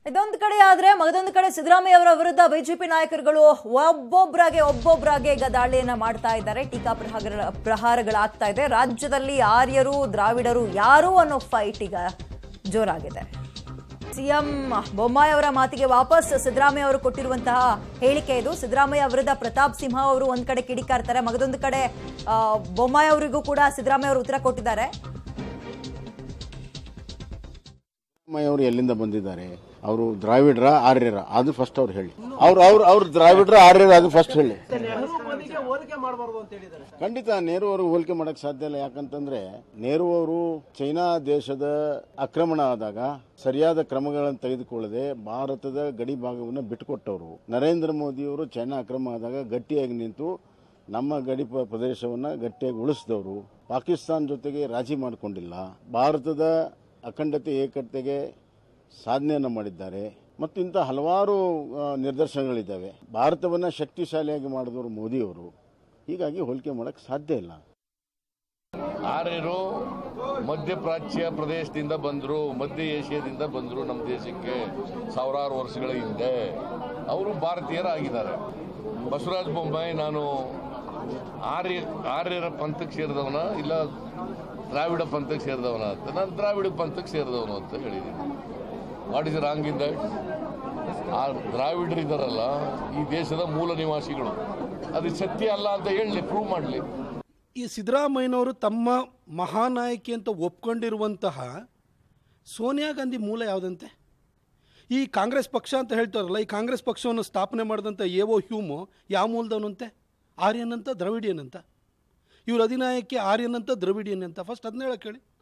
ಇದೊಂದು ಕಡೆ ಆದ್ರೆ ಮಗದೊಂದು ಕಡೆ ಸಿದ್ದರಾಮಯ್ಯ ಅವರ ವಿರುದ್ಧ ಬಿಜೆಪಿ ನಾಯಕರುಗಳು ಒಬ್ಬೊಬ್ಬರಾಗೆ ಒಬ್ಬೊಬ್ಬರಾಗೆ ಈಗ ದಾಳಿಯನ್ನ ಮಾಡ್ತಾ ಇದ್ದಾರೆ ಟೀಕಾ ಪ್ರಹಾರ ಪ್ರಹಾರಗಳಾಗ್ತಾ ಇದೆ ರಾಜ್ಯದಲ್ಲಿ ಆರ್ಯರು ದ್ರಾವಿಡರು ಯಾರು ಅನ್ನೋ ಫೈಟ್ ಈಗ ಜೋರಾಗಿದೆ ಸಿಎಂ ಬೊಮ್ಮಾಯಿ ಅವರ ಮಾತಿಗೆ ವಾಪಸ್ ಸಿದ್ದರಾಮಯ್ಯ ಅವರು ಕೊಟ್ಟಿರುವಂತಹ ಹೇಳಿಕೆ ಇದು ಸಿದ್ದರಾಮಯ್ಯ ವಿರುದ್ಧ ಪ್ರತಾಪ್ ಸಿಂಹ ಅವರು ಒಂದ್ ಕಡೆ ಕಿಡಿಕಾರ್ತಾರೆ ಮಗದೊಂದು ಕಡೆ ಆ, ಬೊಮ್ಮಾಯಿ ಅವರಿಗೂ ಕೂಡ ಸಿದ್ದರಾಮಯ್ಯ ಅವರು ಉತ್ತರ ಕೊಟ್ಟಿದ್ದಾರೆ ಅವರು ಎಲ್ಲಿಂದ ಬಂದಿದ್ದಾರೆ ಅವರು ದ್ರಾವಿಡ್ರ ಆರ್ಯರ ಅದು ಫಸ್ಟ್ ಅವ್ರು ಹೇಳಿ ಅವ್ರು ಅವ್ರು ಅವ್ರು ದ್ರಾವಿಡ್ರ ಆರ್ಯರ ಅದು ಫಸ್ಟ್ ಹೇಳಿ ನೆಹರು ಮೋದಿಗೆ ಹೋಲಿಕೆ ಮಾಡಬಾರ್ದು ಅಂತ ಹೇಳಿದ್ದಾರೆ ಖಂಡಿತ ನೆಹರು ಅವರು ಹೋಲಿಕೆ ಮಾಡಕ್ ಸಾಧ್ಯ ಇಲ್ಲ ಯಾಕಂತಂದ್ರೆ ನೆಹರು ಅವರು ಚೈನಾ ದೇಶದ ಆಕ್ರಮಣ ಆದಾಗ ಸರಿಯಾದ ಕ್ರಮಗಳನ್ನು ತೆಗೆದುಕೊಳ್ಳದೆ ಭಾರತದ ಗಡಿ ಭಾಗವನ್ನು ಬಿಟ್ಟುಕೊಟ್ಟವರು ನರೇಂದ್ರ ಮೋದಿಯವರು ಚೈನಾ ಆಕ್ರಮಣ ಆದಾಗ ಗಟ್ಟಿಯಾಗಿ ನಿಂತು ನಮ್ಮ ಗಡಿ ಪ- ಪ್ರದೇಶವನ್ನ ಗಟ್ಟಿಯಾಗಿ ಉಳಿಸಿದವರು ಪಾಕಿಸ್ತಾನ ಜೊತೆಗೆ ರಾಜಿ ಮಾಡಿಕೊಂಡಿಲ್ಲ ಭಾರತದ ಅಖಂಡತೆ ಏಕತೆಗೆ ಸಾಧನೆಯನ್ನು ಮಾಡಿದ್ದಾರೆ ಮತ್ತು ಇಂಥ ಹಲವಾರು ಆ, ನಿದರ್ಶನಗಳಿದ್ದಾವೆ ಭಾರತವನ್ನು ಶಕ್ತಿಶಾಲಿಯಾಗಿ ಮಾಡಿದವರು ಮೋದಿಯವರು ಹೀಗಾಗಿ ಹೋಲಿಕೆ ಮಾಡಕ್ಕೆ ಸಾಧ್ಯ ಇಲ್ಲ ಆರ್ಯರು ಮಧ್ಯಪ್ರಾಚ್ಯ ಪ್ರದೇಶದಿಂದ ಬಂದರು ಮಧ್ಯ ಏಷ್ಯಾದಿಂದ ಬಂದರು ನಮ್ಮ ದೇಶಕ್ಕೆ ಸಾವಿರಾರು ವರ್ಷಗಳ ಹಿಂದೆ ಅವರು ಭಾರತೀಯರಾಗಿದ್ದಾರೆ ಬಸವರಾಜ ಬೊಮ್ಮಾಯಿ ನಾನು ಆರ್ಯ ಆರ್ಯರ ಪಂಥಕ್ಕೆ ಸೇರಿದವನ ಇಲ್ಲ ದ್ರಾವಿಡ ಪಂಥಕ್ಕೆ ಸೇರಿದವನ ಅಂತ ನಾನು ದ್ರಾವಿಡ ಪಂಥಕ್ಕೆ ಸೇರಿದವನು ಅಂತ ಹೇಳಿದ್ದೀನಿ what is wrong in that ಆ ದ್ರಾವಿಡರಿದ್ದಾರಲ್ಲ ಈ ದೇಶದ ಮೂಲ ನಿವಾಸಿಗಳು ಅದು ಸತ್ಯ ಅಲ್ಲ ಅಂತ ಹೇಳಲಿ ಪ್ರೂವ್ ಮಾಡಲಿ ಈ ಸಿದ್ದರಾಮಯ್ಯನವರು ತಮ್ಮ ಮಹಾನಾಯಕಿ ಅಂತ ಒಪ್ಕೊಂಡಿರುವಂತಹ ಸೋನಿಯಾ ಗಾಂಧಿ ಮೂಲ ಯಾವುದಂತೆ ಈ ಕಾಂಗ್ರೆಸ್ ಪಕ್ಷ ಅಂತ ಹೇಳ್ತಾರಲ್ಲ ಈ ಕಾಂಗ್ರೆಸ್ ಪಕ್ಷವನ್ನು ಸ್ಥಾಪನೆ ಮಾಡಿದಂಥ ಎ ಓ ಹ್ಯೂಮು ಯಾವ ಮೂಲದವನಂತೆ ಆರ್ಯನ್ ಅಂತ ದ್ರವಿಡಿಯನ್ ಅಂತ ಇವ್ರ ಅಧಿನಾಯಕಿ ಆರ್ಯನ್ ಅಂತ ದ್ರವಿಡಿಯನ್ ಅಂತ ಫಸ್ಟ್ ಅದನ್ನ ಹೇಳಕ್ಕೆ ಹೇಳಿ